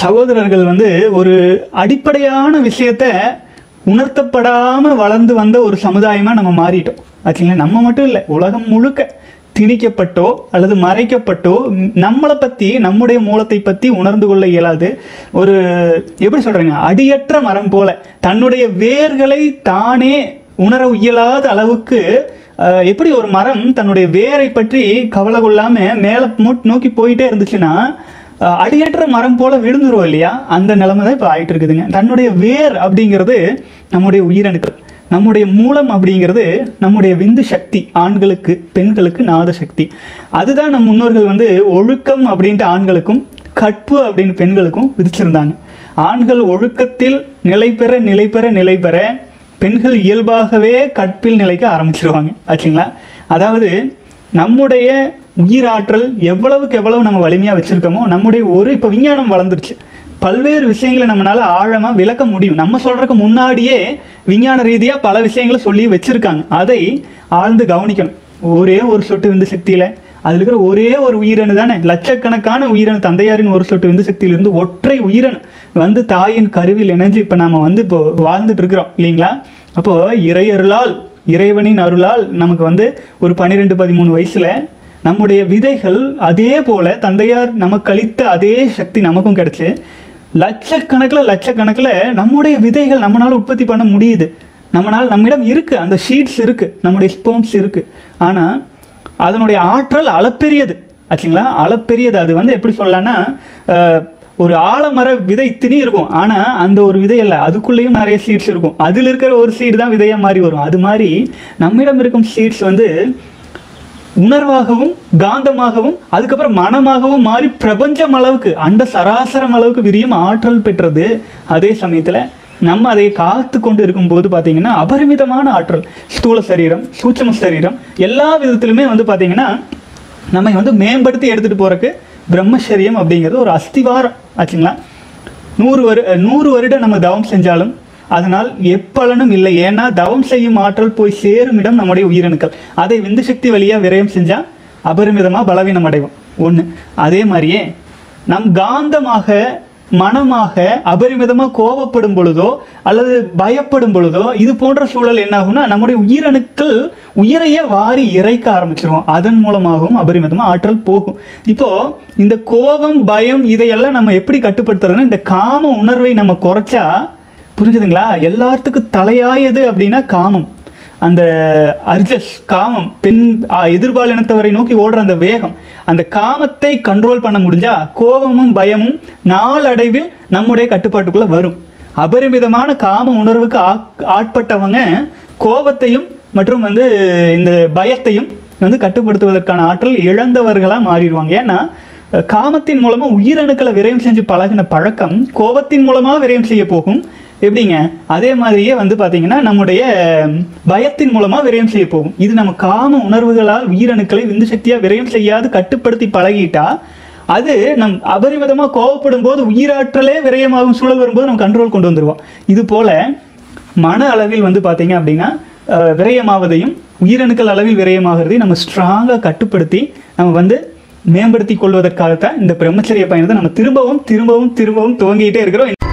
சகோதரர்கள் வந்து ஒரு அடிப்படையான விஷயத்த உணர்த்தப்படாம வளர்ந்து வந்த ஒரு சமுதாயமா நம்ம மாறிட்டோம் ஆச்சுங்களா நம்ம மட்டும் இல்லை உலகம் முழுக்க திணிக்கப்பட்டோ அல்லது மறைக்கப்பட்டோ ம், நம்மளை பத்தி நம்முடைய மூலத்தை பத்தி உணர்ந்து கொள்ள இயலாது ஒரு எப்படி சொல்றேங்க அடியற்ற மரம் போல தன்னுடைய வேர்களை தானே உணர இயலாத அளவுக்கு அஹ், எப்படி ஒரு மரம் தன்னுடைய வேரை பற்றி கவலை கொள்ளாம மேலே நோக்கி போயிட்டே இருந்துச்சுன்னா அஹ், அடியற்ற மரம் போல விழுந்துரும் இல்லையா அந்த நிலைமை தான் இப்போ ஆயிட்டு இருக்குதுங்க தன்னுடைய வேர் அப்படிங்கிறது நம்முடைய உயிரணுக்கள் நம்முடைய மூலம் அப்படிங்கிறது நம்முடைய விந்து சக்தி ஆண்களுக்கு பெண்களுக்கு நாத சக்தி அதுதான் நம் முன்னோர்கள் வந்து ஒழுக்கம் அப்படின்ட்டு ஆண்களுக்கும் கற்பு அப்படின்னு பெண்களுக்கும் விதிச்சிருந்தாங்க ஆண்கள் ஒழுக்கத்தில் நிலை பெற நிலை பெற நிலை பெற பெண்கள் இயல்பாகவே கற்பில் நிலைக்க ஆரம்பிச்சிருவாங்க ஆச்சுங்களா அதாவது நம்முடைய உயிராற்றல் எவ்வளவுக்கு எவ்வளவு நம்ம வலிமையாக வச்சிருக்கோமோ நம்முடைய ஒரு இப்போ விஞ்ஞானம் வளர்ந்துருச்சு பல்வேறு விஷயங்களை நம்மளால ஆழமா விளக்க முடியும் நம்ம சொல்றதுக்கு முன்னாடியே விஞ்ஞான ரீதியா பல விஷயங்களை சொல்லி வச்சிருக்காங்க அதை ஆழ்ந்து கவனிக்கணும் ஒரே ஒரு சொட்டு விந்து சக்தியில அதுல இருக்கிற ஒரே ஒரு உயிரணு தானே லட்சக்கணக்கான உயிரணு தந்தையாரின் ஒரு சொட்டு விந்து சக்தியிலிருந்து ஒற்றை உயிரணு வந்து தாயின் கருவில் இணைஞ்சு இப்ப நாம வந்து இப்போ வாழ்ந்துட்டு இருக்கிறோம் இல்லைங்களா அப்போ இறையருளால் இறைவனின் அருளால் நமக்கு வந்து ஒரு பன்னிரெண்டு பதிமூணு வயசுல நம்முடைய விதைகள் அதே போல தந்தையார் நமக்கு அளித்த அதே சக்தி நமக்கும் கிடைச்சு லட்சக்கணக்கில் லட்சக்கணக்கில் நம்முடைய விதைகள் நம்மளால உற்பத்தி பண்ண முடியுது நம்மளால் நம்மிடம் இருக்கு அந்த ஷீட்ஸ் இருக்கு நம்முடைய ஸ்போம்ஸ் இருக்கு ஆனா அதனுடைய ஆற்றல் அளப்பெரியது ஆச்சுங்களா அளப்பெரியது அது வந்து எப்படி சொல்லலாம்னா அஹ், ஒரு ஆலமர விதை திணி இருக்கும் ஆனா அந்த ஒரு விதை அல்ல அதுக்குள்ளேயும் நிறைய சீட்ஸ் இருக்கும் அதுல இருக்கிற ஒரு சீடு தான் விதையா மாறி வரும் அது மாதிரி நம்மிடம் இருக்கும் சீட்ஸ் வந்து உணர்வாகவும் காந்தமாகவும் அதுக்கப்புறம் மனமாகவும் மாறி பிரபஞ்சம் அளவுக்கு அண்ட சராசரம் அளவுக்கு விரியும் ஆற்றல் பெற்றது அதே சமயத்துல நம்ம அதை காத்து கொண்டு இருக்கும்போது பார்த்தீங்கன்னா அபரிமிதமான ஆற்றல் ஸ்தூல சரீரம் சூட்சம சரீரம் எல்லா விதத்திலுமே வந்து பார்த்தீங்கன்னா நம்மை வந்து மேம்படுத்தி எடுத்துட்டு போறதுக்கு பிரம்மச்சரியம் அப்படிங்கிறது ஒரு அஸ்திவாரம் ஆச்சுங்களா நூறு வரு நூறு வருடம் நம்ம தவம் செஞ்சாலும் அதனால் எப்பலனும் இல்லை ஏன்னா தவம் செய்யும் ஆற்றல் போய் சேரும் இடம் நம்முடைய உயிரணுக்கள் அதை விந்து சக்தி வழியா விரயம் செஞ்சா அபரிமிதமா பலவீனம் அடைவோம் ஒண்ணு அதே மாதிரியே நம் காந்தமாக மனமாக அபரிமிதமா கோபப்படும் பொழுதோ அல்லது பயப்படும் பொழுதோ இது போன்ற சூழல் என்ன ஆகும்னா நம்முடைய உயிரணுக்கள் உயிரையே வாரி இறைக்க ஆரம்பிச்சிருவோம் அதன் மூலமாகவும் அபரிமிதமா ஆற்றல் போகும் இப்போ இந்த கோபம் பயம் இதையெல்லாம் நம்ம எப்படி கட்டுப்படுத்துறதுன்னா இந்த காம உணர்வை நம்ம குறைச்சா புரிஞ்சுதுங்களா எல்லாத்துக்கும் தலையாயது அப்படின்னா காமம் அந்த அர்ஜஸ் காமம் பெண் ஆ, எதிர்பாலினத்தவரை நோக்கி ஓடுற அந்த வேகம் அந்த காமத்தை கண்ட்ரோல் பண்ண முடிஞ்சா கோபமும் பயமும் நாளடைவில் நம்முடைய கட்டுப்பாட்டுக்குள்ள வரும் அபரிமிதமான காம உணர்வுக்கு ஆக்- ஆட்பட்டவங்க கோபத்தையும் மற்றும் வந்து இந்த பயத்தையும் வந்து கட்டுப்படுத்துவதற்கான ஆற்றல் இழந்தவர்களா மாறிடுவாங்க ஏன்னா அஹ், காமத்தின் மூலமா உயிரணுக்களை விரயம் செஞ்சு பழகின பழக்கம் கோபத்தின் மூலமா விரயம் செய்ய போகும் எப்படிங்க அதே மாதிரியே வந்து பாத்தீங்கன்னா நம்முடைய ம், பயத்தின் மூலமா விரயம் செய்ய போகும் இது நம்ம காம உணர்வுகளால் உயிரணுக்களை விந்து சக்தியா விரயம் செய்யாது கட்டுப்படுத்தி பழகிட்டா அது நம் அபரிமிதமா கோவப்படும் போது உயிராற்றலே விரயமாகும் சூழல் வரும்போது நம்ம கண்ட்ரோல் கொண்டு வந்துருவோம் இது போல மன அளவில் வந்து பாத்தீங்க அப்படின்னா அஹ், விரயமாவதையும் உயிரணுக்கள் அளவில் விரயமாகிறதையும் நம்ம ஸ்ட்ராங்கா கட்டுப்படுத்தி நம்ம வந்து மேம்படுத்தி கொள்வதற்காகத்தான் இந்த பிரம்மச்சரிய பயணத்தை நம்ம திரும்பவும் திரும்பவும் திரும்பவும் துவங்கிட்டே இருக்கிறோம்